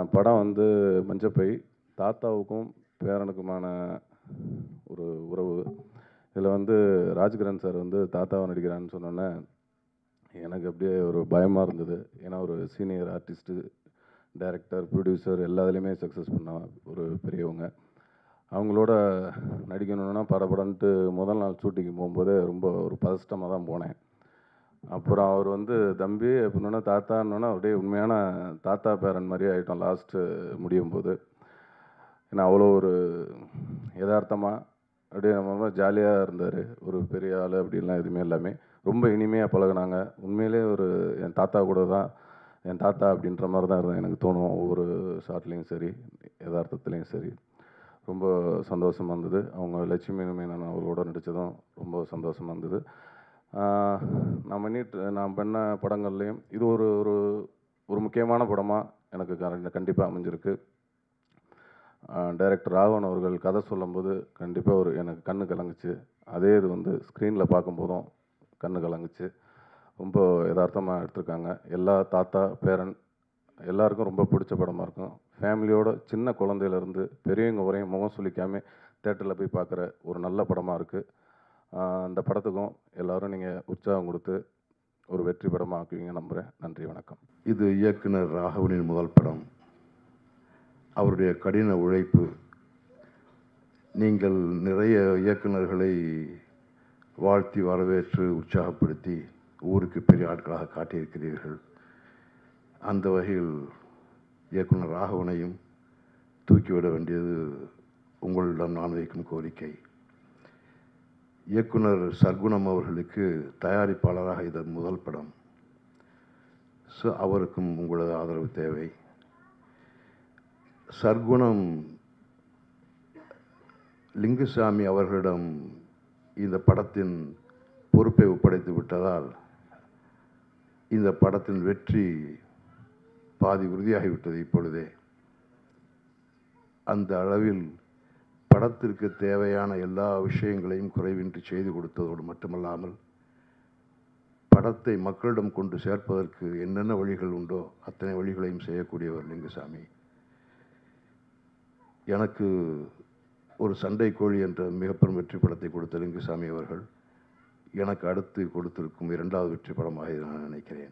படம் வந்து மஞ்சப்பை தாத்தாவுக்கும் பேரனுக்குமான ஒரு உறவு இதில் வந்து ராஜ்கிரண் சார் வந்து தாத்தாவை நடிக்கிறான்னு சொன்னோன்னே எனக்கு அப்படியே ஒரு பயமாக இருந்தது ஏன்னா ஒரு சீனியர் ஆர்டிஸ்ட்டு டைரக்டர் ப்ரொடியூசர் எல்லாத்துலேயுமே சக்ஸஸ் பண்ண ஒரு பெரியவங்க அவங்களோட நடிக்கணும்னா படபடன்ட்டு முதல் நாள் ஷூட்டிங் போகும்போது ரொம்ப ஒரு பதஷ்டமாக தான் போனேன் அப்புறம் அவர் வந்து தம்பி அப்படின்னா தாத்தான்னொன்னே அப்படியே உண்மையான தாத்தா பேரன் மாதிரி ஆகிட்டோம் லாஸ்ட்டு முடியும் போது ஏன்னா அவ்வளோ ஒரு யதார்த்தமாக அப்படியே நம்ம ஜாலியாக இருந்தார் ஒரு பெரிய ஆள் அப்படின்லாம் எதுவுமே எல்லாமே ரொம்ப இனிமையாக பழகுனாங்க உண்மையிலே ஒரு என் தாத்தா கூட தான் என் தாத்தா அப்படின்ற மாதிரி தான் இருந்தேன் எனக்கு தோணும் ஒவ்வொரு ஷார்ட்லேயும் சரி யதார்த்தத்துலேயும் சரி ரொம்ப சந்தோஷமாக இருந்தது அவங்க லட்சுமி மேனன் அவர்களோட நடித்ததும் ரொம்ப சந்தோஷமாக இருந்தது ஆஹ் நான் பண்ணிட்டு நான் பண்ண படங்கள்லேயும் இது ஒரு ஒரு ஒரு முக்கியமான படமாக எனக்கு கண்டிப்பாக அமைஞ்சிருக்கு டைரக்டர் ராகவன் அவர்கள் கதை சொல்லும்போது கண்டிப்பாக ஒரு எனக்கு கண்ணு கலங்குச்சு அதே இது வந்து ஸ்க்ரீனில் பார்க்கும்போதும் கண்ணு கலங்குச்சு ரொம்ப யதார்த்தமாக எடுத்திருக்காங்க எல்லா தாத்தா பேரன் எல்லாருக்கும் ரொம்ப பிடிச்ச படமாக இருக்கும் ஃபேமிலியோட சின்ன குழந்தையிலேருந்து பெரியவங்க வரையும் முகம் சுளிக்காமல் தேட்டரில் போய் பார்க்குற ஒரு நல்ல படமாக இருக்குது அந்த படத்துக்கும் எல்லாரும் நீங்கள் உற்சாகம் கொடுத்து ஒரு வெற்றி படமாக ஆக்குவீங்க நம்புகிறேன் நன்றி வணக்கம் இது இயக்குனர் ராகவனின் முதல் படம் அவருடைய கடின உழைப்பு நீங்கள் நிறைய இயக்குனர்களை வாழ்த்தி வரவேற்று உற்சாகப்படுத்தி ஊருக்கு பெரிய ஆட்களாக காட்டியிருக்கிறீர்கள் அந்த வகையில் இயக்குனர் ராகவனையும் தூக்கிவிட வேண்டியது உங்களிடம் நான் வைக்கும் கோரிக்கை இயக்குனர் சர்க்குணம் அவர்களுக்கு தயாரிப்பாளராக இது முதல் படம் ஸோ அவருக்கும் உங்களது ஆதரவு தேவை சர்க்குணம் லிங்குசாமி அவர்களிடம் இந்த படத்தின் பொறுப்பை ஒப்படைத்து விட்டதால் இந்த படத்தின் வெற்றி பாதி உறுதியாகிவிட்டது இப்பொழுதே அந்த அளவில் படத்திற்கு தேவையான எல்லா விஷயங்களையும் குறைவின்றி செய்து கொடுத்ததோடு மட்டுமல்லாமல் படத்தை மக்களிடம் கொண்டு சேர்ப்பதற்கு என்னென்ன வழிகள் உண்டோ அத்தனை வழிகளையும் செய்யக்கூடியவர் லிங்குசாமி எனக்கு ஒரு சண்டை கோழி என்ற மிகப்பெரும் வெற்றி படத்தை கொடுத்த லிங்குசாமி அவர்கள் எனக்கு அடுத்து கொடுத்திருக்கும் இரண்டாவது வெற்றி படமாக இதை நான் நினைக்கிறேன்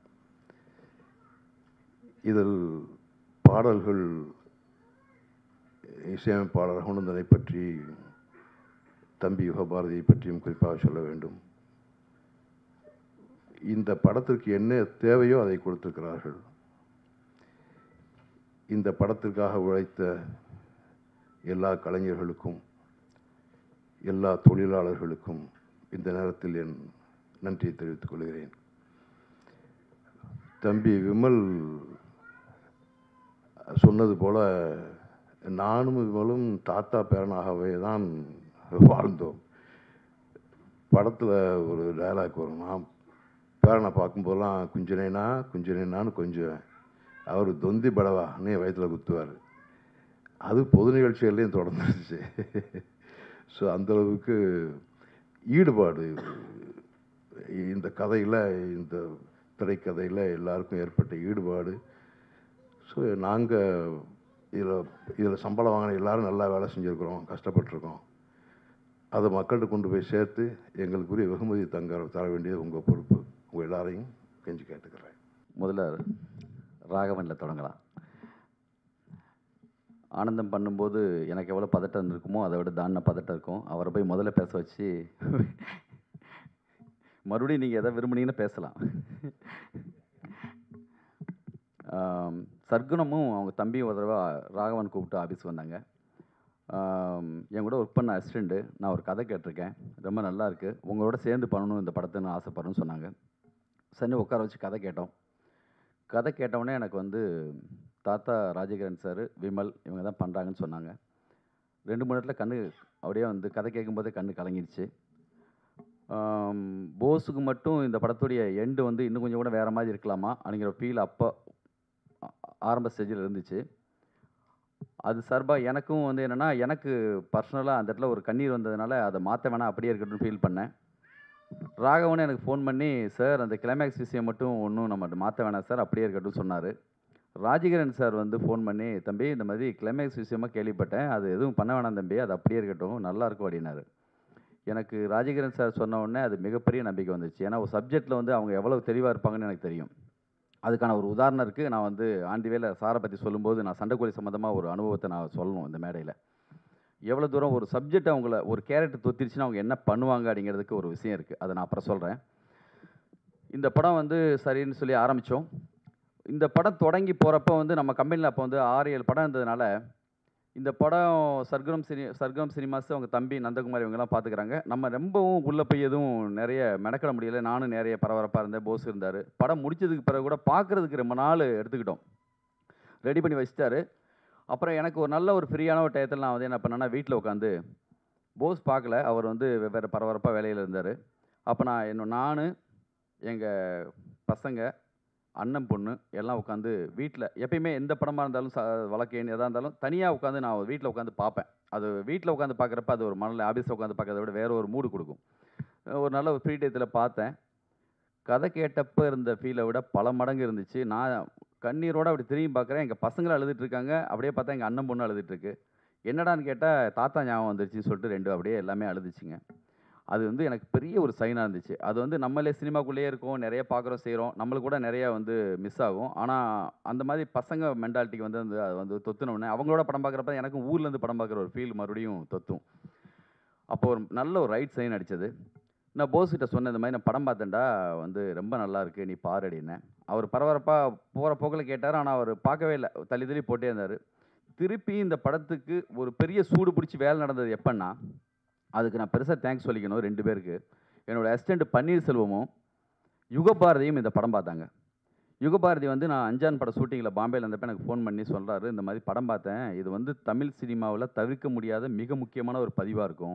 இதில் பாடல்கள் இசையமைப்பாளர் ரகுநந்தனை பற்றி தம்பி யுகபாரதியை பற்றியும் குறிப்பாக சொல்ல வேண்டும் இந்த படத்திற்கு என்ன தேவையோ அதை கொடுத்திருக்கிறார்கள் இந்த படத்திற்காக உழைத்த எல்லா கலைஞர்களுக்கும் எல்லா தொழிலாளர்களுக்கும் இந்த நேரத்தில் என் நன்றியை தெரிவித்துக் கொள்கிறேன் தம்பி விமல் சொன்னது போல நானும் விமலும் தாத்தா பேரனாகவே தான் வாழ்ந்தோம் படத்தில் ஒரு டயலாக் வரும் நான் பேரனை பார்க்கும்போதெல்லாம் குஞ்சினேனா குஞ்சினேனான்னு கொஞ்சம் அவர் தொந்தி படவான்னு வயிற்றில் குத்துவார் அது பொது நிகழ்ச்சிகள்லையும் தொடர்ந்துருச்சு ஸோ அந்தளவுக்கு ஈடுபாடு இந்த கதையில் இந்த திரைக்கதையில் எல்லாருக்கும் ஏற்பட்ட ஈடுபாடு ஸோ நாங்கள் இதில் இதில் சம்பளம் வாங்கின எல்லாரும் நல்லா வேலை செஞ்சுருக்குறோம் கஷ்டப்பட்டிருக்கோம் அதை மக்கள்கிட்ட கொண்டு போய் சேர்த்து எங்களுக்குரிய வெகுமதி தங்க தர வேண்டியது உங்கள் பொறுப்பு உங்கள் எல்லாரையும் கெஞ்சி கேட்டுக்கிறேன் முதல்ல ராகவனில் தொடங்கலாம் ஆனந்தம் பண்ணும்போது எனக்கு எவ்வளோ பதட்டம் இருக்குமோ அதை விட தான பதட்டம் இருக்கும் அவரை போய் முதல்ல பேச வச்சு மறுபடியும் நீங்கள் எதை விரும்புனீங்கன்னு பேசலாம் ஆம், சர்க்குணமும் அவங்க தம்பியும் ஒரு தடவை ராகவன் கூப்பிட்டு ஆஃபீஸ் வந்தாங்க ஆம், என் கூட ஒர்க் பண்ண அசிஸ்டண்ட்டு நான் ஒரு கதை கேட்டிருக்கேன் ரொம்ப நல்லா இருக்குது உங்களோட சேர்ந்து பண்ணணும் இந்த படத்தை ஆசைப்படுறேன்னு சொன்னாங்க சரி உட்கார வச்சு கதை கேட்டோம் கதை கேட்டவுடனே எனக்கு வந்து தாத்தா ராஜகிரண் சார் விமல் இவங்க தான் பண்ணுறாங்கன்னு சொன்னாங்க ரெண்டு மூணு இடத்துல கண்ணு அப்படியே வந்து கதை கேட்கும்போதே கண்ணு கலங்கிடுச்சு ஆம், போஸுக்கு மட்டும் இந்த படத்துடைய எண்டு வந்து இன்னும் கொஞ்சம் கூட வேறு மாதிரி இருக்கலாமா அப்படிங்கிற ஃபீல் அப்போ ஆ- ஆரம்ப ஸ்டேஜில் இருந்துச்சு அது சார்பாக எனக்கும் வந்து என்னென்னா எனக்கு பர்சனலாக அந்த இடத்துல ஒரு கண்ணீர் வந்ததுனால அதை மாற்ற வேணாம் அப்படியே இருக்கட்டும்னு ஃபீல் பண்ணேன் ராகவன் எனக்கு ஃபோன் பண்ணி சார் அந்த கிளைமேக்ஸ் விஷயம் மட்டும் ஒன்றும் நம்ம மாற்ற வேணாம் சார் அப்படியே இருக்கட்டும் சொன்னார் ராஜகிரண் சார் வந்து ஃபோன் பண்ணி தம்பி இந்த மாதிரி கிளைமேக்ஸ் விஷயமா கேள்விப்பட்டேன் அது எதுவும் பண்ண வேணாம் தம்பி அது அப்படியே இருக்கட்டும் நல்லா இருக்கும் அப்படின்னாரு எனக்கு ராஜகிரண் சார் சொன்ன உடனே அது மிகப்பெரிய நம்பிக்கை வந்துச்சு ஏன்னா ஒரு சப்ஜெக்ட்டில் வந்து அவங்க எவ்வளவு தெளிவாக இருப்பாங்கன்னு எனக்கு தெரியும் அதுக்கான ஒரு உதாரணம் இருக்குது நான் வந்து ஆண்டிவேல சாரை பற்றி சொல்லும்போது நான் சண்டைக்கோழி சம்மந்தமாக ஒரு அனுபவத்தை நான் சொல்லணும் இந்த மேடையில் எவ்வளோ தூரம் ஒரு சப்ஜெக்ட் அவங்கள ஒரு கேரக்டர் தொத்திருச்சுன்னா அவங்க என்ன பண்ணுவாங்க அப்படிங்கிறதுக்கு ஒரு விஷயம் இருக்குது அதை நான் அப்புறம் சொல்கிறேன் இந்த படம் வந்து சரின்னு சொல்லி ஆரம்பித்தோம் இந்த படம் தொடங்கி போகிறப்ப வந்து நம்ம கம்பெனியில் அப்போ வந்து ஆறு ஏழு படம் இருந்ததுனால இந்த படம் சர்க்கம் சினி சர்க்கம் சினிமாஸ் அவங்க தம்பி நந்தகுமார் இவங்கெல்லாம் பார்த்துக்கிறாங்க நம்ம ரொம்பவும் உள்ளே போய் எதுவும் நிறைய மெனக்கிட முடியல நானும் நிறைய பரபரப்பாக இருந்தேன் போஸ் இருந்தார் படம் முடிச்சதுக்கு பிறகு கூட பார்க்குறதுக்கு ரொம்ப நாள் எடுத்துக்கிட்டோம் ரெடி பண்ணி வச்சிட்டாரு அப்புறம் எனக்கு ஒரு நல்ல ஒரு ஃப்ரீயான ஒரு டயத்தில் நான் வந்து என்ன பண்ணேன்னா வீட்டில் உட்காந்து போஸ் பார்க்கல அவர் வந்து வெவ்வேறு பரபரப்பாக வேலையில் இருந்தார் அப்போ நான் என்ன நான் எங்கள் பசங்க அண்ணன் பொண்ணு எல்லாம் உட்காந்து வீட்டில் எப்பயுமே எந்த படமாக இருந்தாலும் ச வழக்கேன் எதாக இருந்தாலும் தனியாக உட்காந்து நான் வீட்டில் உட்காந்து பார்ப்பேன் அது வீட்டில் உட்காந்து பார்க்குறப்ப அது ஒரு மனநிலை ஆஃபீஸில் உட்காந்து பார்க்கறத விட வேற ஒரு மூடு கொடுக்கும் ஒரு நல்ல ஒரு ஃப்ரீ டயத்தில் பார்த்தேன் கதை கேட்டப்போ இருந்த ஃபீலை விட பல மடங்கு இருந்துச்சு நான் கண்ணீரோட அப்படி திரும்பி பார்க்குறேன் எங்கள் பசங்களும் அழுதுட்டு இருக்காங்க அப்படியே பார்த்தா எங்கள் அண்ணன் பொண்ணு அழுதுட்டு இருக்கு என்னடான்னு கேட்டால் தாத்தா ஞாபகம் வந்துருச்சுன்னு சொல்லிட்டு ரெண்டு அப்படியே எல்லாமே அழுதுச்சுங்க அது வந்து எனக்கு பெரிய ஒரு சைனாக இருந்துச்சு அது வந்து நம்மளே சினிமாக்குள்ளேயே இருக்கோம் நிறைய பார்க்குறோம் செய்கிறோம் நம்மளுக்கு கூட நிறைய வந்து மிஸ் ஆகும் ஆனால் அந்த மாதிரி பசங்க மென்டாலிட்டிக்கு வந்து அந்த அது வந்து தொத்துனோடனே அவங்களோட படம் பார்க்குறப்ப எனக்கும் ஊர்லேருந்து படம் பார்க்குற ஒரு ஃபீல் மறுபடியும் தொத்தும் அப்போ ஒரு நல்ல ஒரு ரைட் சைன் அடித்தது நான் போஸ் கிட்ட சொன்னேன் இந்த மாதிரி நான் படம் பார்த்தேன்டா வந்து ரொம்ப நல்லா இருக்கு நீ பாரு அப்படின்னேன் அவர் பரபரப்பாக போகிற போக்கில் கேட்டார் ஆனால் அவர் பார்க்கவே இல்லை தள்ளி தள்ளி போட்டே இருந்தார் திருப்பி இந்த படத்துக்கு ஒரு பெரிய சூடு பிடிச்சி வேலை நடந்தது எப்பன்னா அதுக்கு நான் பெருசாக தேங்க்ஸ் சொல்லிக்கணும் ரெண்டு பேருக்கு என்னோட அசிஸ்டண்ட் பன்னீர்செல்வமும் யுகபாரதியும் இந்த படம் பார்த்தாங்க யுகபாரதி வந்து நான் அஞ்சான் பட ஷூட்டிங்கில் பாம்பேல இருந்தப்ப எனக்கு ஃபோன் பண்ணி சொல்கிறாரு இந்த மாதிரி படம் பார்த்தேன் இது வந்து தமிழ் சினிமாவில் தவிர்க்க முடியாத மிக முக்கியமான ஒரு பதிவாக இருக்கும்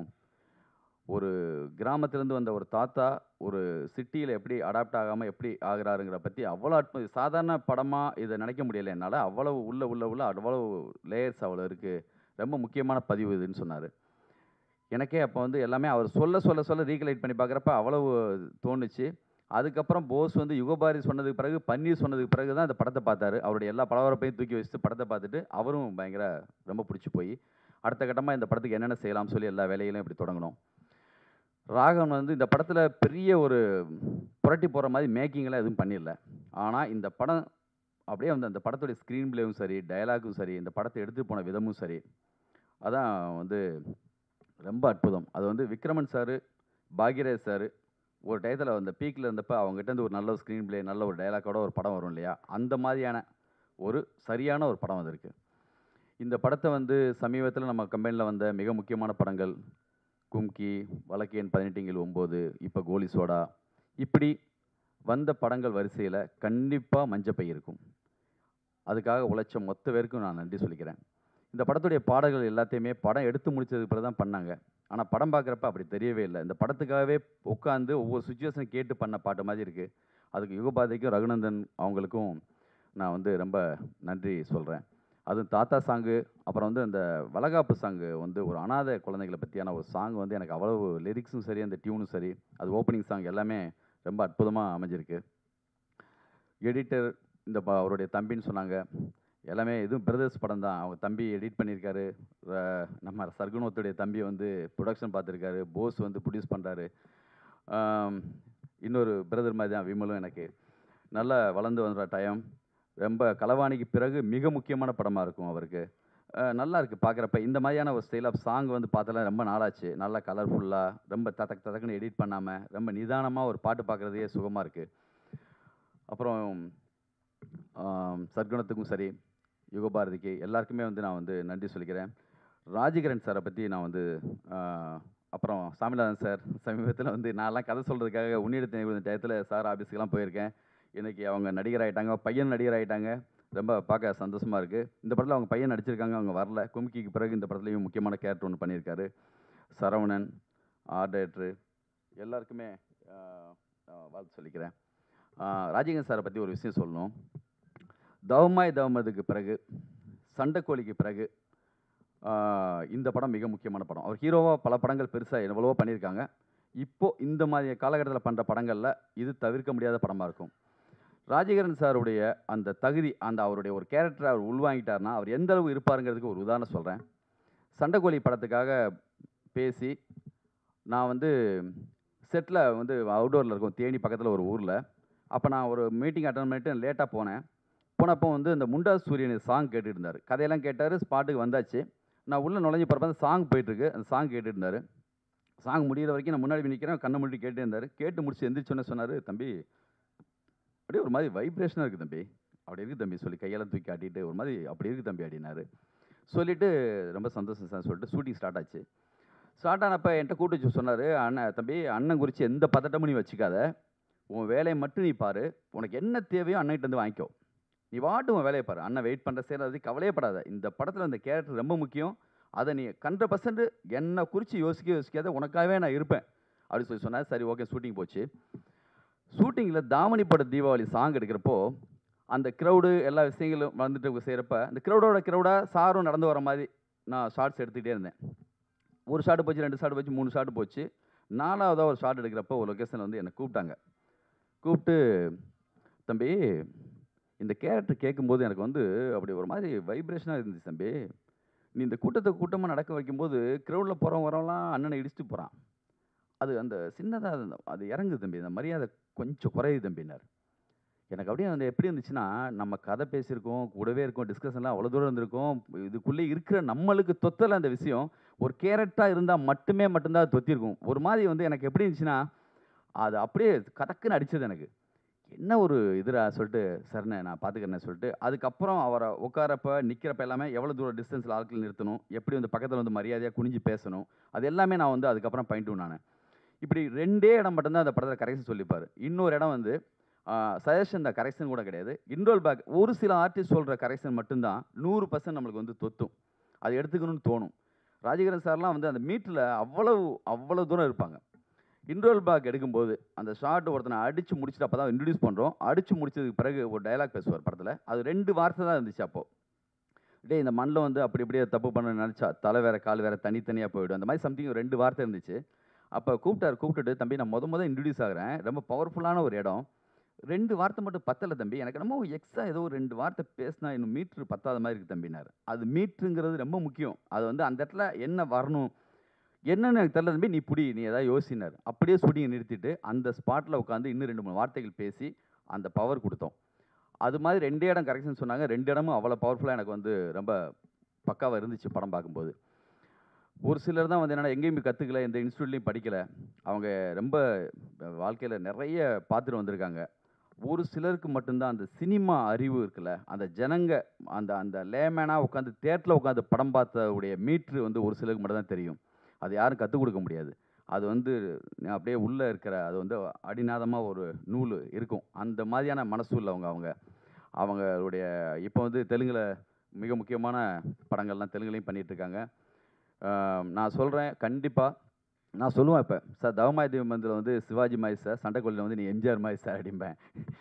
ஒரு கிராமத்திலேருந்து வந்த ஒரு தாத்தா ஒரு சிட்டியில் எப்படி அடாப்ட் ஆகாமல் எப்படி ஆகுறாருங்கிற பற்றி அவ்வளோ அற்பு சாதாரண படமாக இதை நினைக்க முடியல என்னால் அவ்வளவு உள்ள உள்ள உள்ள அவ்வளவு லேயர்ஸ் அவ்வளோ இருக்குது ரொம்ப முக்கியமான பதிவு இதுன்னு சொன்னார் எனக்கே அப்போ வந்து எல்லாமே அவர் சொல்ல சொல்ல சொல்ல ரீகலைட் பண்ணி பார்க்குறப்ப அவ்வளவு தோணுச்சு அதுக்கப்புறம் போஸ் வந்து யுகபாரி சொன்னதுக்கு பிறகு பன்னீர் சொன்னதுக்கு பிறகு தான் இந்த படத்தை பார்த்தாரு அவருடைய எல்லா பலவரப்பையும் தூக்கி வச்சுட்டு படத்தை பார்த்துட்டு அவரும் பயங்கர ரொம்ப பிடிச்சி போய் அடுத்த கட்டமாக இந்த படத்துக்கு என்னென்ன செய்யலாம்னு சொல்லி எல்லா வேலைகளையும் இப்படி தொடங்கணும் ராகவன் வந்து இந்த படத்தில் பெரிய ஒரு புரட்டி போகிற மாதிரி மேக்கிங்லாம் எதுவும் பண்ணிடல ஆனால் இந்த படம் அப்படியே வந்து அந்த படத்துடைய ஸ்க்ரீன் பிளேவும் சரி டயலாகும் சரி இந்த படத்தை எடுத்துகிட்டு போன விதமும் சரி அதான் வந்து ரொம்ப அற்புதம் அது வந்து விக்ரமன் சார் பாக்யராஜ் சார் ஒரு டயத்தில் அந்த பீக்கில் இருந்தப்போ அவங்ககிட்ட இருந்து ஒரு நல்ல ஒரு ஸ்க்ரீன் பிளே நல்ல ஒரு டயலாக்கோட ஒரு படம் வரும் இல்லையா அந்த மாதிரியான ஒரு சரியான ஒரு படம் வந்திருக்கு இந்த படத்தை வந்து சமீபத்தில் நம்ம கம்பெனியில் வந்த மிக முக்கியமான படங்கள் கும்கி வழக்கேன் பதினெட்டுங்கில் ஒம்பது இப்போ கோலி சோடா இப்படி வந்த படங்கள் வரிசையில் கண்டிப்பாக மஞ்சப்பை இருக்கும் அதுக்காக உழைச்ச மொத்த பேருக்கும் நான் நன்றி சொல்லிக்கிறேன் இந்த படத்துடைய பாடல்கள் எல்லாத்தையுமே படம் எடுத்து முடிச்சதுக்கு பிறகு தான் பண்ணாங்க ஆனால் படம் பார்க்குறப்ப அப்படி தெரியவே இல்லை இந்த படத்துக்காகவே உட்காந்து ஒவ்வொரு சுச்சுவேஷனை கேட்டு பண்ண பாட்டு மாதிரி இருக்குது அதுக்கு யுகபாதைக்கும் ரகுநந்தன் அவங்களுக்கும் நான் வந்து ரொம்ப நன்றி சொல்கிறேன் அதுவும் தாத்தா சாங்கு அப்புறம் வந்து அந்த வளகாப்பு சாங்கு வந்து ஒரு அனாதை குழந்தைகளை பற்றியான ஒரு சாங் வந்து எனக்கு அவ்வளவு லிரிக்ஸும் சரி அந்த டியூனும் சரி அது ஓப்பனிங் சாங் எல்லாமே ரொம்ப அற்புதமாக அமைஞ்சிருக்கு எடிட்டர் இந்த ப- அவருடைய தம்பின்னு சொன்னாங்க எல்லாமே இதுவும் பிரதர்ஸ் படம் தான் அவங்க தம்பி எடிட் பண்ணியிருக்காரு ர- நம்ம சர்குணத்துடைய தம்பி வந்து ப்ரொடக்ஷன் பார்த்துருக்காரு போஸ் வந்து ப்ரொடியூஸ் பண்ணுறாரு இன்னொரு பிரதர் மாதிரி தான் விமலும் எனக்கு நல்லா வளர்ந்து வந்த டைம் ரொம்ப கலவாணிக்கு பிறகு மிக முக்கியமான படமாக இருக்கும் அவருக்கு அஹ் நல்லா இருக்குது பார்க்குறப்ப இந்த மாதிரியான ஒரு ஸ்டைல் ஆஃப் சாங் வந்து பார்த்தலாம் ரொம்ப நாளாச்சு நல்லா கலர்ஃபுல்லாக ரொம்ப ததக் ததக்குன்னு எடிட் பண்ணாமல் ரொம்ப நிதானமாக ஒரு பாட்டு பார்க்குறதே சுகமாக இருக்குது அப்புறம் ஆம், சத்குணத்துக்கும் சரி யுகபாரதிக்கு எல்லாருக்குமே வந்து நான் வந்து நன்றி சொல்லிக்கிறேன் ராஜகிரண் சாரை பற்றி நான் வந்து ஆ, அப்புறம் சாமிநாதன் சார் சமீபத்தில் வந்து நான்லாம் கதை சொல்கிறதுக்காக உன்னிடத்தை நிகழ்ந்த டயத்தில் சார் ஆஃபீஸுக்கெல்லாம் போயிருக்கேன் இன்னைக்கு அவங்க நடிகர் ஆயிட்டாங்க பையன் நடிகர் ஆயிட்டாங்க ரொம்ப பார்க்க சந்தோஷமாக இருக்குது இந்த படத்தில் அவங்க பையன் நடிச்சிருக்காங்க அவங்க வரல கும்கிக்கு பிறகு இந்த படத்துலையும் முக்கியமான கேரக்டர் ஒன்று பண்ணியிருக்காரு சரவணன் ஆர்ட் டைரக்டரு எல்லாருக்குமே ஆ, ஆ, வாழ்த்து சொல்லிக்கிறேன் ஆ, ராஜகன் சாரை பற்றி ஒரு விஷயம் சொல்லணும் தவமாய் தவமதுக்கு பிறகு சண்டைக்கோழிக்கு பிறகு ஆ, இந்த படம் மிக முக்கியமான படம் அவர் ஹீரோவாக பல படங்கள் பெருசாக எவ்வளவோ பண்ணியிருக்காங்க இப்போ இந்த மாதிரி காலகட்டத்தில் பண்ணுற படங்களில் இது தவிர்க்க முடியாத படமாக இருக்கும் ராஜகிரண் சாருடைய அந்த தகுதி அந்த அவருடைய ஒரு கேரக்டரை அவர் உள்வாங்கிட்டார்னா அவர் எந்த அளவு இருப்பாருங்கிறதுக்கு ஒரு உதாரணம் சொல்கிறேன் சண்டைக்கோழி படத்துக்காக பேசி நான் வந்து செட்டில் வந்து அவுடோரில் இருக்கும் தேனி பக்கத்தில் ஒரு ஊரில் அப்போ நான் ஒரு மீட்டிங் அட்டன் பண்ணிட்டு லேட்டாக போனேன் போனப்போ வந்து இந்த முண்டா சூரியன் சாங் கேட்டுட்டு இருந்தார் கதையெல்லாம் கேட்டார் ஸ்பாட்டுக்கு வந்தாச்சு நான் உள்ளே நுழைஞ்சு போகிறப்ப அந்த சாங் போயிட்டுருக்கு அந்த சாங் கேட்டுட்டு இருந்தார் சாங் முடியிற வரைக்கும் நான் முன்னாடி போய் நிற்கிறேன் கண்ணை மூடி கேட்டே இருந்தார் கேட்டு முடிச்சு எந்திரிச்சோன்னே சொன்னார் தம்பி அப்படியே ஒரு மாதிரி வைப்ரேஷனாக இருக்குது தம்பி அப்படி இருக்குது தம்பி சொல்லி கையெல்லாம் தூக்கி காட்டிட்டு ஒரு மாதிரி அப்படி இருக்குது தம்பி அப்படின்னாரு சொல்லிவிட்டு ரொம்ப சந்தோஷம் சார் சொல்லிட்டு ஷூட்டிங் ஸ்டார்ட் ஆச்சு ஸ்டார்ட் ஆனப்போ என்கிட்ட கூட்டு வச்சு சொன்னார் அண்ணன் தம்பி அண்ணன் குறித்து எந்த பதட்டமும் நீ வச்சுக்காத உன் வேலையை மட்டும் நீ பாரு உனக்கு என்ன தேவையோ அண்ணன்கிட்ட வந்து வாங்கிக்கோ நீ வாட்டு உன் வேலையை பாரு அண்ணன் வெயிட் பண்ணுற சேர அது கவலையப்படாத இந்த படத்தில் இந்த கேரக்டர் ரொம்ப முக்கியம் அதை நீ ஹண்ட்ரட் பர்சன்ட் என்னை குறித்து யோசிக்க யோசிக்காத உனக்காகவே நான் இருப்பேன் அப்படின்னு சொல்லி சொன்னார் சரி ஓகே ஷூட்டிங் போச்சு ஷூட்டிங்கில் தாமணி பட தீபாவளி சாங் எடுக்கிறப்போ அந்த க்ரௌடு எல்லா விஷயங்களும் வந்துட்டு செய்கிறப்ப அந்த க்ரௌடோட க்ரௌடாக சாரும் நடந்து வர மாதிரி நான் ஷார்ட்ஸ் எடுத்துக்கிட்டே இருந்தேன் ஒரு ஷாட் போச்சு ரெண்டு ஷாட் போச்சு மூணு ஷாட் போச்சு நாலாவதாக ஒரு ஷாட் எடுக்கிறப்போ ஒரு லொக்கேஷனில் வந்து என்னை கூப்பிட்டாங்க கூப்பிட்டு தம்பி இந்த கேரக்டர் கேட்கும்போது எனக்கு வந்து அப்படி ஒரு மாதிரி வைப்ரேஷனாக இருந்துச்சு தம்பி நீ இந்த கூட்டத்தை கூட்டமாக நடக்க வைக்கும்போது க்ரௌடில் போகிறவங்க வரவங்களாம் அண்ணனை இடிச்சுட்டு போகிறான் அது அந்த சின்னதாக அது இறங்குது தம்பி அந்த மரியாதை கொஞ்சம் குறையுது தம்பினார் எனக்கு அப்படியே அந்த எப்படி இருந்துச்சுன்னா நம்ம கதை பேசியிருக்கோம் கூடவே இருக்கோம் டிஸ்கஷன்லாம் அவ்வளோ தூரம் இருந்திருக்கோம் இதுக்குள்ளே இருக்கிற நம்மளுக்கு தொத்தல அந்த விஷயம் ஒரு கேரக்டாக இருந்தால் மட்டுமே மட்டும்தான் அது தொத்திருக்கும் ஒரு மாதிரி வந்து எனக்கு எப்படி இருந்துச்சுன்னா அது அப்படியே கதக்குன்னு அடிச்சது எனக்கு என்ன ஒரு இதுரா சொல்லிட்டு சரிண்ணே நான் பார்த்துக்கிறேன்னு சொல்லிட்டு அதுக்கப்புறம் அவரை உட்காரப்ப நிற்கிறப்ப எல்லாமே எவ்வளோ தூரம் டிஸ்டன்ஸில் ஆட்கள் நிறுத்தணும் எப்படி வந்து பக்கத்தில் வந்து மரியாதையாக குனிஞ்சு பேசணும் அது எல்லாமே நான் வந்து அதுக்கப்புறம் பயின்ட்டு நான் இப்படி ரெண்டே இடம் மட்டும்தான் அந்த படத்தில் கரெக்ஷன் சொல்லிப்பார் இன்னொரு இடம் வந்து சஜஷன் தான் கரெக்ஷன் கூட கிடையாது இன்ரோல் பேக் ஒரு சில ஆர்டிஸ்ட் சொல்கிற கரெக்ஷன் மட்டும்தான் நூறு பர்சன்ட் நம்மளுக்கு வந்து தொத்தும் அது எடுத்துக்கணும்னு தோணும் ராஜகிரன் சார்லாம் வந்து அந்த மீட்டில் அவ்வளவு அவ்வளோ தூரம் இருப்பாங்க இன்ரோல் பேக் எடுக்கும்போது அந்த ஷார்ட் ஒருத்தனை அடித்து முடிச்சுட்டு அப்போ தான் இன்ட்ரடியூஸ் பண்ணுறோம் அடித்து முடிச்சதுக்கு பிறகு ஒரு டயலாக் பேசுவார் படத்தில் அது ரெண்டு வார்த்தை தான் இருந்துச்சு அப்போது டேய் இந்த மண்ணில் வந்து அப்படி இப்படியே தப்பு பண்ண நினச்சா தலை வேற கால் வேற தனித்தனியாக போயிடும் அந்த மாதிரி சம்திங் ரெண்டு வார்த்தை இருந்துச்சு அப்போ கூப்பிட்டார் கூப்பிட்டுட்டு தம்பி நான் முத முத இன்ட்ரடியூஸ் ஆகிறேன் ரொம்ப பவர்ஃபுல்லான ஒரு இடம் ரெண்டு வார்த்தை மட்டும் பத்தலை தம்பி எனக்கு என்னமோ எக்ஸ்ட்ரா ஏதோ ஒரு ரெண்டு வார்த்தை பேசினா இன்னும் மீட்ரு பத்தாத மாதிரி இருக்குது தம்பினார் அது மீட்ருங்கிறது ரொம்ப முக்கியம் அது வந்து அந்த இடத்துல என்ன வரணும் என்னன்னு எனக்கு தெரியல தம்பி நீ புடி நீ ஏதாவது யோசினார் அப்படியே ஷூட்டிங்கை நிறுத்திட்டு அந்த ஸ்பாட்டில் உட்காந்து இன்னும் ரெண்டு மூணு வார்த்தைகள் பேசி அந்த பவர் கொடுத்தோம் அது மாதிரி ரெண்டே இடம் கரெக்ஷன் சொன்னாங்க ரெண்டு இடமும் அவ்வளோ பவர்ஃபுல்லாக எனக்கு வந்து ரொம்ப பக்காவாக இருந்துச்சு படம் பார்க்கும்போது ஒரு சிலர் தான் வந்து என்னென்னா எங்கேயுமே கற்றுக்கல எந்த இன்ஸ்டியூட்லேயும் படிக்கலை அவங்க ரொம்ப வாழ்க்கையில் நிறைய பார்த்துட்டு வந்திருக்காங்க ஒரு சிலருக்கு மட்டும்தான் அந்த சினிமா அறிவு இருக்குல்ல அந்த ஜனங்க அந்த அந்த லேமேனாக உட்காந்து தேட்டரில் உட்காந்து படம் பார்த்தவுடைய மீட்ரு வந்து ஒரு சிலருக்கு மட்டும் தான் தெரியும் அது யாரும் கற்றுக் கொடுக்க முடியாது அது வந்து அப்படியே உள்ளே இருக்கிற அது வந்து அடிநாதமாக ஒரு நூல் இருக்கும் அந்த மாதிரியான மனசு உள்ளவங்க அவங்க அவங்களுடைய இப்போ வந்து தெலுங்கில் மிக முக்கியமான படங்கள்லாம் தெலுங்குலையும் பண்ணிட்டு இருக்காங்க ஆம், நான் சொல்கிறேன் கண்டிப்பாக நான் சொல்லுவேன் இப்போ சார் தவமாய் தீபந்தில் வந்து சிவாஜி மாதிரி சார் சண்டைக்கோழியில் வந்து நீ எம்ஜிஆர் மாதிரி சார் அப்படிம்பேன்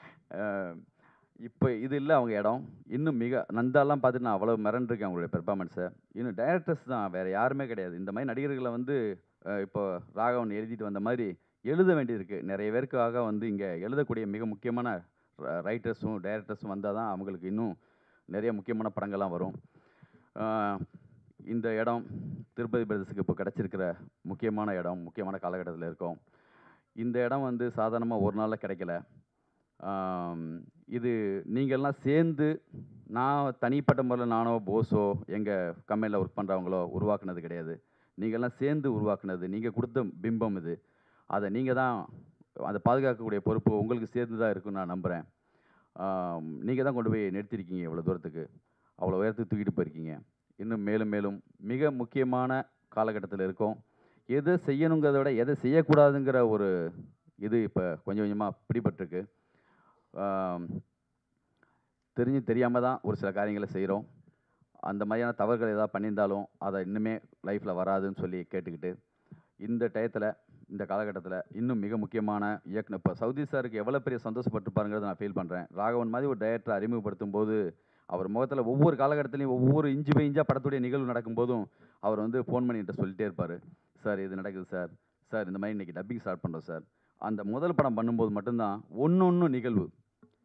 இப்போ இது இல்லை அவங்க இடம் இன்னும் மிக நந்தாலாம் பார்த்துட்டு நான் அவ்வளோ மிரண்டிருக்கேன் அவங்களுடைய பெர்ஃபார்மன்ஸை இன்னும் டைரக்டர்ஸ் தான் வேறு யாருமே கிடையாது இந்த மாதிரி நடிகர்களை வந்து அஹ், இப்போ ராகவன் எழுதிட்டு வந்த மாதிரி எழுத வேண்டியிருக்கு நிறைய பேருக்காக வந்து இங்கே எழுதக்கூடிய மிக முக்கியமான ரைட்டர்ஸும் டைரக்டர்ஸும் வந்தால் தான் அவங்களுக்கு இன்னும் நிறைய முக்கியமான படங்கள்லாம் வரும் ஆஹ், இந்த இடம் திருப்பதி பிரதேசத்துக்கு இப்போ கிடச்சிருக்கிற முக்கியமான இடம் முக்கியமான காலகட்டத்தில் இருக்கோம் இந்த இடம் வந்து சாதாரணமாக ஒரு நாளில் கிடைக்கல ஆம், இது நீங்கள்லாம் சேர்ந்து நான் தனிப்பட்ட முறையில் நானோ போஸோ எங்கள் கம்பெனியில் ஒர்க் பண்ணுறவங்களோ உருவாக்குனது கிடையாது நீங்கள்லாம் சேர்ந்து உருவாக்குனது நீங்கள் கொடுத்த பிம்பம் இது அதை நீங்கள் தான் அதை பாதுகாக்கக்கூடிய பொறுப்பு உங்களுக்கு சேர்ந்து தான் இருக்குன்னு நான் நம்புகிறேன் நீங்கள் தான் கொண்டு போய் நிறுத்திருக்கீங்க இவ்வளோ தூரத்துக்கு அவ்வளோ உயரத்துக்கு தூக்கிட்டு போயிருக்கீங்க இன்னும் மேலும் மேலும் மிக முக்கியமான காலகட்டத்தில் இருக்கோம் எதை செய்யணுங்கிறத விட எதை செய்யக்கூடாதுங்கிற ஒரு இது இப்போ கொஞ்சம் கொஞ்சமாக பிடிபட்டிருக்கு ஆம், தெரிஞ்சு தெரியாமல் தான் ஒரு சில காரியங்களை செய்கிறோம் அந்த மாதிரியான தவறுகள் ஏதாவது பண்ணியிருந்தாலும் அதை இன்னுமே லைஃப்பில் வராதுன்னு சொல்லி கேட்டுக்கிட்டு இந்த டயத்தில் இந்த காலகட்டத்தில் இன்னும் மிக முக்கியமான இயக்குனர் இப்போ சவுதி சாருக்கு எவ்வளோ பெரிய சந்தோஷப்பட்டிருப்பாருங்கிறத நான் ஃபீல் பண்ணுறேன் ராகவன் மாதிரி ஒரு டைரக்டரை அறிமுகப்படுத்தும் போது அவர் முகத்தில் ஒவ்வொரு காலகட்டத்திலையும் ஒவ்வொரு இன்ச்சு பை இன்ச்சாக படத்துடைய நிகழ்வு நடக்கும்போதும் அவர் வந்து ஃபோன் பண்ணிட்டு சொல்லிட்டே இருப்பார் சார் இது நடக்குது சார் சார் இந்த மாதிரி இன்றைக்கி டப்பிங் ஸ்டார்ட் பண்ணுறோம் சார் அந்த முதல் படம் பண்ணும்போது மட்டும்தான் ஒன்று ஒன்று நிகழ்வு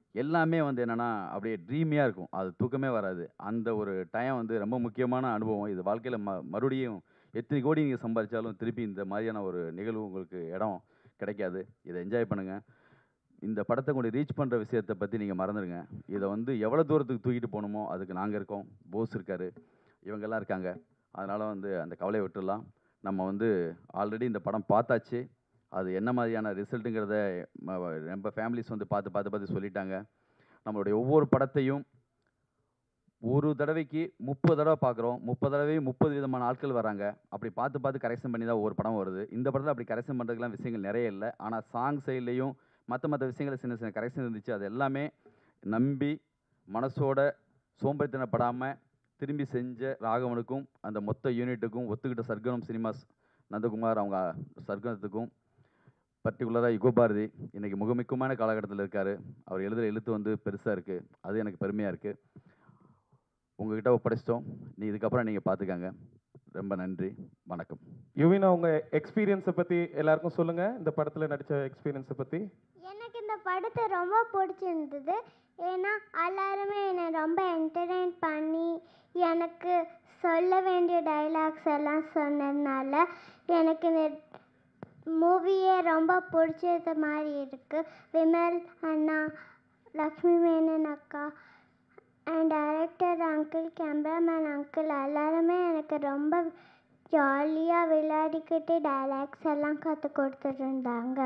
எல்லாமே வந்து என்னென்னா அப்படியே ட்ரீமியாக இருக்கும் அது தூக்கமே வராது அந்த ஒரு டைம் வந்து ரொம்ப முக்கியமான அனுபவம் இது வாழ்க்கையில் ம மறுபடியும் எத்தனை கோடி நீங்கள் சம்பாதிச்சாலும் திருப்பி இந்த மாதிரியான ஒரு நிகழ்வு உங்களுக்கு இடம் கிடைக்காது இதை என்ஜாய் பண்ணுங்கள் இந்த படத்தை கொண்டு ரீச் பண்ணுற விஷயத்தை பற்றி நீங்கள் மறந்துடுங்க இதை வந்து எவ்வளோ தூரத்துக்கு தூக்கிட்டு போகணுமோ அதுக்கு நாங்கள் இருக்கோம் போஸ் இருக்கார் இவங்கெல்லாம் இருக்காங்க அதனால் வந்து அந்த கவலையை விட்டுடலாம் நம்ம வந்து ஆல்ரெடி இந்த படம் பார்த்தாச்சு அது என்ன மாதிரியான ரிசல்ட்டுங்கிறத நம்ம ஃபேமிலிஸ் வந்து பார்த்து பார்த்து பார்த்து சொல்லிட்டாங்க நம்மளுடைய ஒவ்வொரு படத்தையும் ஒரு தடவைக்கு முப்பது தடவை பார்க்குறோம் முப்பது தடவையும் முப்பது விதமான ஆட்கள் வராங்க அப்படி பார்த்து பார்த்து கரெக்ஷன் பண்ணி தான் ஒவ்வொரு படம் வருது இந்த படத்தில் அப்படி கரெக்ஷன் பண்ணுறதுக்குலாம் விஷயங்கள் நிறைய இல்லை ஆனால் சாங் சைட்லேயும் மற்ற மற்ற விஷயங்கள் சின்ன சின்ன கரெக்ஷன் இருந்துச்சு அது எல்லாமே நம்பி மனசோட சோம்பேறித்தனப்படாமல் திரும்பி செஞ்ச ராகவனுக்கும் அந்த மொத்த யூனிட்டுக்கும் ஒத்துக்கிட்ட சர்க்கனம் சினிமாஸ் நந்தகுமார் அவங்க சர்க்கனத்துக்கும் பர்டிகுலராக யுகோ பாரதி இன்றைக்கி முகமிக்கமான காலகட்டத்தில் இருக்கார் அவர் எழுதுகிற எழுத்து வந்து பெருசாக இருக்குது அது எனக்கு பெருமையாக இருக்குது உங்ககிட்ட ஒப்படைச்சிட்டோம் நீ இதுக்கப்புறம் நீங்கள் பார்த்துக்கங்க ரொம்ப நன்றி வணக்கம் யுவினா உங்க எக்ஸ்பீரியன்ஸை பத்தி எல்லாருக்கும் சொல்லுங்க இந்த படத்துல நடிச்ச எக்ஸ்பீரியன்ஸை பத்தி எனக்கு இந்த படத்தை ரொம்ப பிடிச்சிருந்தது ஏன்னா எல்லாருமே என்னை ரொம்ப என்டர்டெயின் பண்ணி எனக்கு சொல்ல வேண்டிய டைலாக்ஸ் எல்லாம் சொன்னதுனால எனக்கு இந்த மூவியே ரொம்ப பிடிச்சது மாதிரி இருக்குது விமல் அண்ணா லக்ஷ்மி மேனன் அக்கா and director uncle cameraman uncle எல்லாருமே எனக்கு ரொம்ப ஜாலியாக விளையாடிக்கிட்டு டைலாக்ஸ் எல்லாம் கற்றுக் கொடுத்துட்டு இருந்தாங்க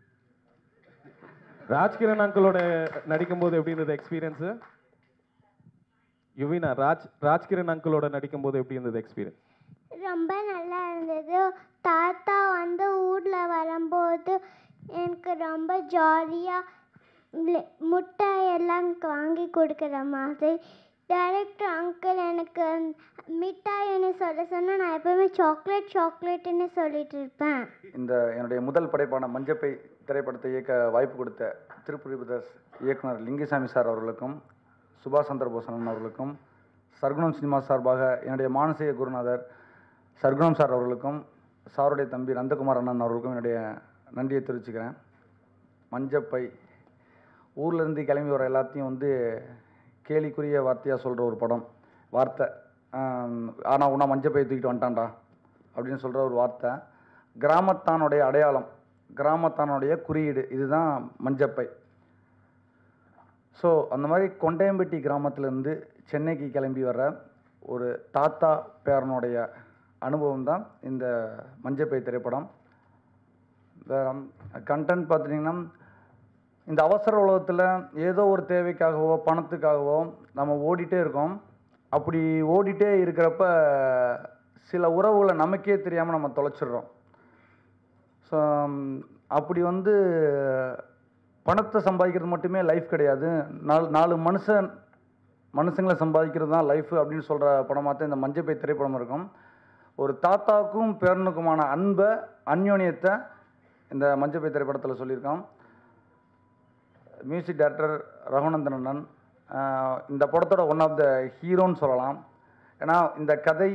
ராஜ்கிரண் அங்கிளோட நடிக்கும்போது எப்படி இருந்தது எக்ஸ்பீரியன்ஸ் யுவினா ராஜ் ராஜ்கிரண் அங்கிளோட நடிக்கும்போது எப்படி இருந்தது எக்ஸ்பீரியன்ஸ் ரொம்ப நல்லா இருந்தது தாத்தா வந்து ஊரில் வரும்போது எனக்கு ரொம்ப ஜாலியாக முட்டாய் எல்லாம் வாங்கி கொடுக்குற மாதிரி டைரக்டர் அங்கிள் எனக்கு மிட்டாய்னு சொல்ல சொன்னால் நான் எப்பவுமே சாக்லேட் சாக்லேட்டுன்னு சொல்லிட்டு இருப்பேன் இந்த என்னுடைய முதல் படைப்பான மஞ்சப்பை திரைப்படத்தை இயக்க வாய்ப்பு கொடுத்த திருப்புரி பிரதர்ஸ் இயக்குனர் லிங்குசாமி சார் அவர்களுக்கும் சுபாஷ் சந்திரபோசன் அவர்களுக்கும் சர்க்குணம் சினிமா சார்பாக என்னுடைய மானசீக குருநாதர் சர்க்குணம் சார் அவர்களுக்கும் சாருடைய தம்பி நந்தகுமார் அண்ணன் அவர்களுக்கும் என்னுடைய நன்றியை தெரிவிச்சுக்கிறேன் மஞ்சப்பை ஊர்லேருந்து கிளம்பி வர எல்லாத்தையும் வந்து கேலிக்குரிய வார்த்தையாக சொல்கிற ஒரு படம் வார்த்தை ஆனால் உன்னா மஞ்சப்பை தூக்கிட்டு வந்துட்டான்டா அப்படின்னு சொல்கிற ஒரு வார்த்தை கிராமத்தானுடைய அடையாளம் கிராமத்தானுடைய குறியீடு இதுதான் மஞ்சப்பை ஸோ அந்த மாதிரி கொண்டையம்பட்டி கிராமத்துலேருந்து சென்னைக்கு கிளம்பி வர ஒரு தாத்தா பேரனுடைய அனுபவம் தான் இந்த மஞ்சப்பை திரைப்படம் இந்த கண்டென்ட் பார்த்துட்டிங்கன்னா இந்த அவசர உலகத்தில் ஏதோ ஒரு தேவைக்காகவோ பணத்துக்காகவோ நம்ம ஓடிட்டே இருக்கோம் அப்படி ஓடிட்டே இருக்கிறப்ப சில உறவுகளை நமக்கே தெரியாமல் நம்ம தொலைச்சிடுறோம் ஸோ அப்படி வந்து பணத்தை சம்பாதிக்கிறது மட்டுமே லைஃப் கிடையாது நாலு நாலு மனுஷன் மனுஷங்களை சம்பாதிக்கிறது தான் லைஃப் அப்படின்னு சொல்கிற படமாக தான் இந்த மஞ்சப்பை திரைப்படம் இருக்கும் ஒரு தாத்தாவுக்கும் பேரனுக்குமான அன்பை அந்யோன்யத்தை இந்த மஞ்சப்பை திரைப்படத்தில் சொல்லியிருக்கோம் மியூசிக் டைரக்டர் ரகுநந்தன் அண்ணன் ஆஹ் இந்த படத்தோட ஒன் ஆஃப் த ஹீரோன்னு சொல்லலாம் ஏன்னா இந்த கதை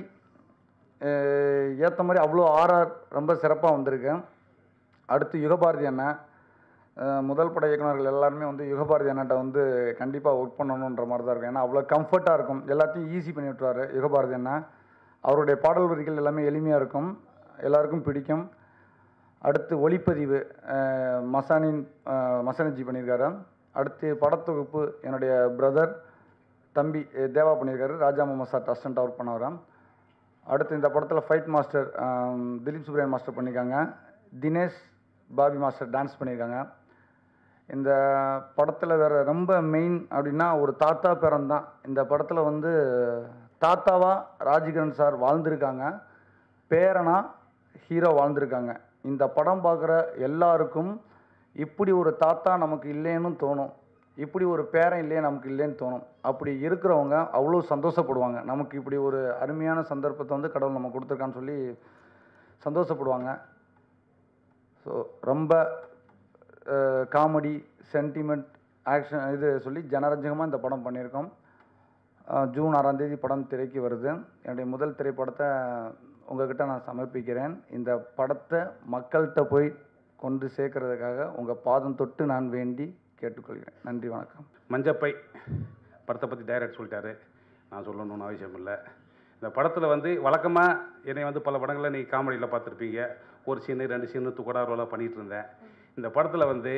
ஏற்ற மாதிரி அவ்வளோ ஆர்ஆர் ரொம்ப சிறப்பாக வந்திருக்கு அடுத்து யுகபாரதி அண்ணன் ஆஹ் முதல் பட இயக்குனர்கள் எல்லாருமே வந்து யுகபாரதி அண்ணன்ட்ட வந்து கண்டிப்பாக ஒர்க் பண்ணணுன்ற மாதிரி தான் இருக்கும் ஏன்னா அவ்வளோ கம்ஃபர்ட்டாக இருக்கும் எல்லாத்தையும் ஈஸி பண்ணி விட்டுருவாரு யுகபாரதி அண்ணன் அவருடைய பாடல் வரிகள் எல்லாமே எளிமையாக இருக்கும் எல்லாருக்கும் பிடிக்கும் அடுத்து ஒளிப்பதிவு அஹ், மசானின் அஹ், மசானிஜி பண்ணியிருக்காரு அடுத்து படத்தொகுப்பு என்னுடைய பிரதர் தம்பி அஹ், தேவா பண்ணியிருக்காரு ராஜா முகமது சார் அசிஸ்டண்ட்டாக ஒர்க் பண்ணவராம் அடுத்து இந்த படத்தில் ஃபைட் மாஸ்டர் ஆம், திலீப் சுப்ரியன் மாஸ்டர் பண்ணியிருக்காங்க தினேஷ் பாபி மாஸ்டர் டான்ஸ் பண்ணியிருக்காங்க இந்த படத்தில் வேறு ரொம்ப மெயின் அப்படின்னா ஒரு தாத்தா பேரன் தான் இந்த படத்தில் வந்து தாத்தாவா ராஜகிரண் சார் வாழ்ந்திருக்காங்க பேரனா ஹீரோ வாழ்ந்திருக்காங்க இந்த படம் பார்க்குற எல்லாருக்கும் இப்படி ஒரு தாத்தா நமக்கு இல்லைன்னு தோணும் இப்படி ஒரு பேரன் இல்லையே நமக்கு இல்லைன்னு தோணும் அப்படி இருக்கிறவங்க அவ்வளோ சந்தோஷப்படுவாங்க நமக்கு இப்படி ஒரு அருமையான சந்தர்ப்பத்தை வந்து கடவுள் நம்ம கொடுத்துருக்கான்னு சொல்லி சந்தோஷப்படுவாங்க ஸோ ரொம்ப காமெடி சென்டிமெண்ட் ஆக்ஷன் இது சொல்லி ஜனரஞ்சகமாக இந்த படம் பண்ணியிருக்கோம் அஹ் ஜூன் ஆறாம் தேதி படம் திரைக்கு வருது என்னுடைய முதல் திரைப்படத்தை உங்ககிட்ட நான் சமர்ப்பிக்கிறேன் இந்த படத்தை மக்கள்கிட்ட போய் கொண்டு சேர்க்கறதுக்காக உங்கள் பாதம் தொட்டு நான் வேண்டி கேட்டுக்கொள்கிறேன் நன்றி வணக்கம் மஞ்சப்பை படத்தை பற்றி டைரக்ட் சொல்லிட்டாரு நான் சொல்லணும்னு அவசியம் இல்லை இந்த படத்தில் வந்து வழக்கமாக என்னை வந்து பல படங்களில் நீ காமெடியில் பார்த்துருப்பீங்க ஒரு சீனு ரெண்டு சீனு துக்கடா ரோலாக பண்ணிகிட்டு இருந்தேன் இந்த படத்தில் வந்து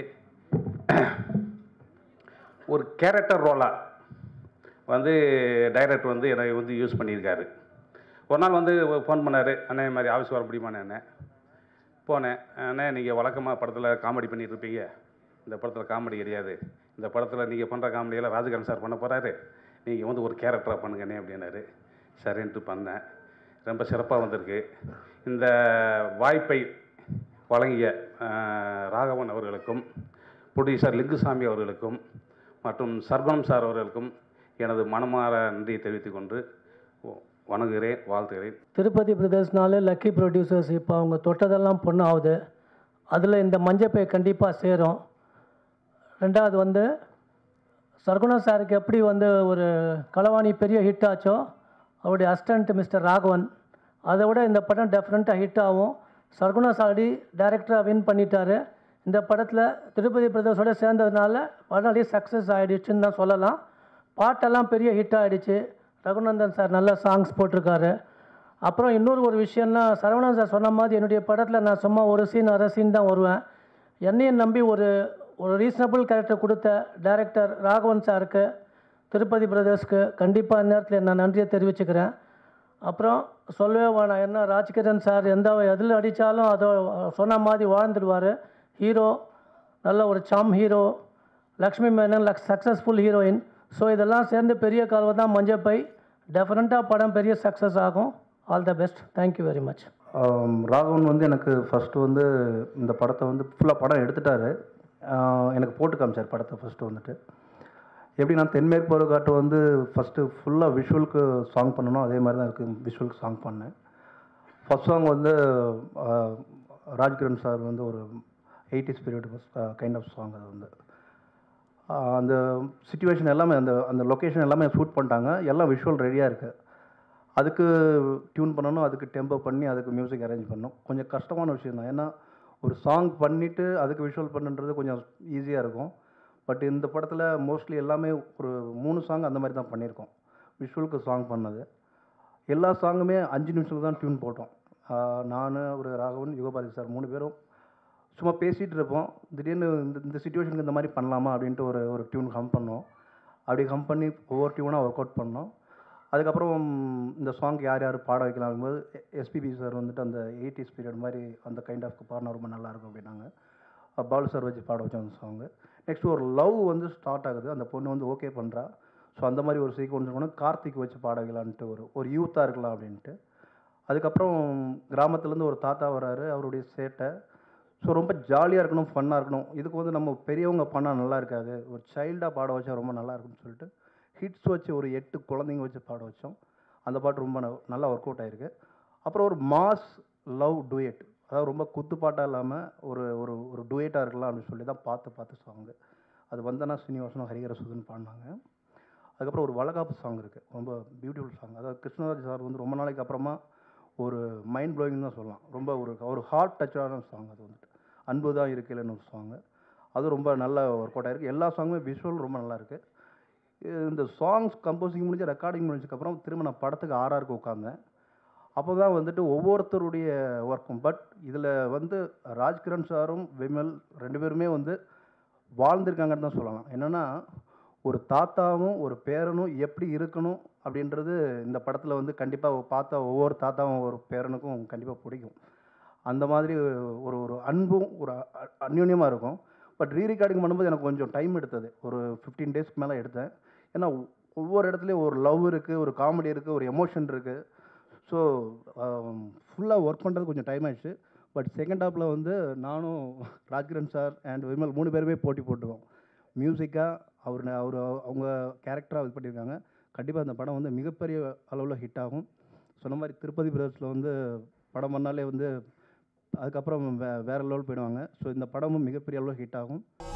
ஒரு கேரக்டர் ரோலாக வந்து டைரக்டர் வந்து என்னை வந்து யூஸ் பண்ணியிருக்காரு ஒரு நாள் வந்து ஃபோன் பண்ணார் அண்ணே இது மாதிரி ஆஃபீஸ் வர முடியுமாண்ணே அண்ணே போனேன் அண்ணே நீங்கள் வழக்கமாக படத்தில் காமெடி பண்ணிட்டு இருப்பீங்க இந்த படத்தில் காமெடி கிடையாது இந்த படத்தில் நீங்கள் பண்ணுற காமெடியெல்லாம் ராஜகாந்த் சார் பண்ண போகிறாரு நீங்கள் வந்து ஒரு கேரக்டராக பண்ணுங்கண்ணே அப்படின்னாரு சரின்ட்டு பண்ணேன் ரொம்ப சிறப்பாக வந்திருக்கு இந்த வாய்ப்பை வழங்கிய அஹ், ராகவன் அவர்களுக்கும் ப்ரொடியூசர் லிங்குசாமி அவர்களுக்கும் மற்றும் சர்பம் சார் அவர்களுக்கும் எனது மனமார நன்றியை தெரிவித்துக் கொண்டு வணங்குகிறேன் வாழ்த்துகிறேன் திருப்பதி பிரதர்ஸ்னால லக்கி ப்ரொடியூசர்ஸ் இப்போ அவங்க தொட்டதெல்லாம் பொண்ணு ஆகுது அதில் இந்த மஞ்சப்பை கண்டிப்பாக சேரும் ரெண்டாவது வந்து சர்குணா சாருக்கு எப்படி வந்து ஒரு களவாணி பெரிய ஹிட் ஆச்சோ அவருடைய அசிஸ்டண்ட் மிஸ்டர் ராகவன் அதை விட இந்த படம் டெஃபினட்டாக ஹிட் ஆகும் சர்குணா சாடி டைரக்டராக வின் பண்ணிட்டாரு இந்த படத்தில் திருப்பதி பிரதர்ஸோட சேர்ந்ததுனால படம் சக்ஸஸ் ஆகிடுச்சுன்னு தான் சொல்லலாம் பாட்டெல்லாம் பெரிய ஹிட் ஆகிடுச்சு ரகுநந்தன் சார் நல்ல சாங்ஸ் போட்டிருக்காரு அப்புறம் இன்னொரு ஒரு விஷயம்னா சரவணன் சார் சொன்ன மாதிரி என்னுடைய படத்தில் நான் சும்மா ஒரு சீன் அரை சீன் தான் வருவேன் என்னையும் நம்பி ஒரு ஒரு ரீசனபிள் கேரக்டர் கொடுத்த டைரக்டர் ராகவன் சாருக்கு திருப்பதி பிரதர்ஸ்க்கு கண்டிப்பாக இந்த நேரத்தில் நான் நன்றியை தெரிவிச்சுக்கிறேன் அப்புறம் சொல்லவே வேணாம் என்ன ராஜ்கிரண் சார் எந்த எதில் அடித்தாலும் அதோ சொன்ன மாதிரி வாழ்ந்துடுவார் ஹீரோ நல்ல ஒரு சாம் hero Lakshmi Menon luck successful heroine so இதெல்லாம் சேர்ந்து பெரிய கலவை தான் மஞ்சப்பை டெஃபினட்டாக படம் பெரிய சக்ஸஸ் ஆகும் all the best thank you very much ஆம், ராகவன் வந்து எனக்கு ஃபஸ்ட்டு வந்து இந்த படத்தை வந்து ஃபுல்லாக படம் எடுத்துட்டாரு ஆ, எனக்கு போட்டு காமிச்சார் படத்தை ஃபஸ்ட்டு வந்துட்டு எப்படி நான் தென்மேற்கு பருவக்காட்டு வந்து ஃபஸ்ட்டு ஃபுல்லாக விஷுவலுக்கு சாங் பண்ணணும் அதே மாதிரி தான் இருக்குது விஷுவலுக்கு சாங் பண்ணேன் ஃபஸ்ட் சாங் வந்து ஆ, ராஜ்கிரண் சார் வந்து ஒரு eighties period kind of song அது வந்து ஆ, அந்த சுச்சுவேஷன் எல்லாமே அந்த அந்த லொக்கேஷன் எல்லாமே ஷூட் பண்ணிட்டாங்க எல்லாம் விஷுவல் ரெடியாக இருக்குது அதுக்கு டியூன் பண்ணணும் அதுக்கு டெம்போ பண்ணி அதுக்கு மியூசிக் அரேஞ்ச் பண்ணணும் கொஞ்சம் கஷ்டமான விஷயம் தான் ஏன்னா ஒரு சாங் பண்ணிவிட்டு அதுக்கு விஷுவல் பண்ணுன்றது கொஞ்சம் ஈஸியாக இருக்கும் பட் இந்த படத்தில் மோஸ்ட்லி எல்லாமே ஒரு மூணு சாங் அந்த மாதிரி தான் பண்ணியிருக்கோம் விஷுவலுக்கு சாங் பண்ணது எல்லா சாங்குமே அஞ்சு நிமிஷத்துக்கு தான் டியூன் போட்டோம் நான் ஒரு ராகவன் யுகபாதி சார் மூணு பேரும் சும்மா பேசிகிட்டு இருப்போம் திடீர்னு இந்த இந்த சுச்சுவேஷனுக்கு இந்த மாதிரி பண்ணலாமா அப்படின்ட்டு ஒரு ஒரு டியூன் ஹம் பண்ணோம் அப்படி ஹம் பண்ணி ஒவ்வொரு டியூனாக ஒர்க் அவுட் பண்ணோம் அதுக்கப்புறம் இந்த சாங் யார் யார் பாட வைக்கலாம் அப்படிங்கும்போது எஸ்பிபி சார் வந்துட்டு அந்த எயிட்டிஸ் பீரியட் மாதிரி அந்த கைண்ட் ஆஃப் பாடினா ரொம்ப நல்லாயிருக்கும் அப்படின்னாங்க அஹ் பாலு சார் வச்சு பாட வச்சோம் அந்த சாங்கு நெக்ஸ்ட் ஒரு லவ் வந்து ஸ்டார்ட் ஆகுது அந்த பொண்ணு வந்து ஓகே பண்ணுறா ஸோ அந்த மாதிரி ஒரு சீக்வன்ஸ் கொண்டு கார்த்திக் வச்சு பாட வைக்கலான்ட்டு ஒரு ஒரு யூத்தாக இருக்கலாம் அப்படின்ட்டு அதுக்கப்புறம் கிராமத்துலேருந்து ஒரு தாத்தா வராரு அவருடைய சேட்டை ஸோ ரொம்ப ஜாலியாக இருக்கணும் ஃபன்னாக இருக்கணும் இதுக்கு வந்து நம்ம பெரியவங்க பண்ணால் நல்லா இருக்காது ஒரு சைல்டாக பாட வச்சா ரொம்ப நல்லா இருக்கும்னு சொல்லிட்டு ஹிட்ஸ் வச்சு ஒரு எட்டு குழந்தைங்க வச்சு பாட வச்சோம் அந்த பாட்டு ரொம்ப ந- நல்லா ஒர்க் அவுட் ஆயிருக்கு அப்புறம் ஒரு மாஸ் லவ் டூயட் அதாவது ரொம்ப குத்துப்பாட்டாக இல்லாமல் ஒரு ஒரு ஒரு டூயட்டாக இருக்கலாம் அப்படின்னு சொல்லி தான் பார்த்து பார்த்து சாங்கு அது வந்தனா சீனிவாசனும் ஹரிஹர சுதன் பாடினாங்க அதுக்கப்புறம் ஒரு வளகாப்பு சாங் இருக்குது ரொம்ப பியூட்டிஃபுல் சாங் அதாவது கிருஷ்ணராஜ் சார் வந்து ரொம்ப நாளைக்கு அப்புறமா ஒரு மைண்ட் ப்ளோயிங் தான் சொல்லலாம் ரொம்ப ஒரு ஒரு ஹார்ட் டச்சான சாங் அது வந்துட்டு அன்பு தான் இருக்கலன்னு ஒரு சாங்கு அது ரொம்ப நல்ல ஒர்க் அவுட் ஆயிருக்கு எல்லா சாங்குமே விஷுவல் ரொம்ப நல்லா இருக்கு இந்த சாங்ஸ் கம்போசிங் முடிஞ்சு ரெக்கார்டிங் முடிஞ்சதுக்கப்புறம் திரும்ப நான் படத்துக்கு ஆர்ஆருக்கு உட்காந்தேன் அப்போ தான் வந்துட்டு ஒவ்வொருத்தருடைய ஒர்க்கும் பட் இதில் வந்து ராஜ்கிரண் சாரும் விமல் ரெண்டு பேருமே வந்து வாழ்ந்திருக்காங்கன்னு தான் சொல்லலாம் என்னென்னா ஒரு தாத்தாவும் ஒரு பேரனும் எப்படி இருக்கணும் அப்படின்றது இந்த படத்தில் வந்து கண்டிப்பாக பார்த்தா ஒவ்வொரு தாத்தாவும் ஒரு பேரனுக்கும் கண்டிப்பாக பிடிக்கும் அந்த மாதிரி ஒரு ஒரு அன்பும் ஒரு அ- அந்யோன்யமாக இருக்கும் பட் ரீ ரெக்கார்டிங் பண்ணும்போது எனக்கு கொஞ்சம் டைம் எடுத்தது ஒரு ஃபிஃப்டீன் டேஸ்க்கு மேலே எடுத்தேன் ஏன்னா ஒ- ஒவ்வொரு இடத்துலையும் ஒரு லவ் இருக்குது ஒரு காமெடி இருக்குது ஒரு எமோஷன் இருக்குது ஸோ ஃபுல்லாக ஒர்க் பண்ணுறது கொஞ்சம் டைம் ஆயிடுச்சு பட் செகண்ட் ஹாப்பில் வந்து நானும் ராஜ்கிரண் சார் அண்ட் விமல் மூணு பேருமே போட்டி போட்டுருக்கோம் மியூசிக்காக அவர் அவர் அவங்க கேரக்டராக இது பண்ணியிருக்காங்க கண்டிப்பாக அந்த படம் வந்து மிகப்பெரிய அளவில் ஹிட் ஆகும் சொன்ன மாதிரி திருப்பதி பிரதர்ஸில் வந்து படம் பண்ணாலே வந்து அதுக்கப்புறம் வே வேறு லெவல் போயிடுவாங்க ஸோ இந்த படமும் மிகப்பெரிய அளவில் ஹிட் ஆகும்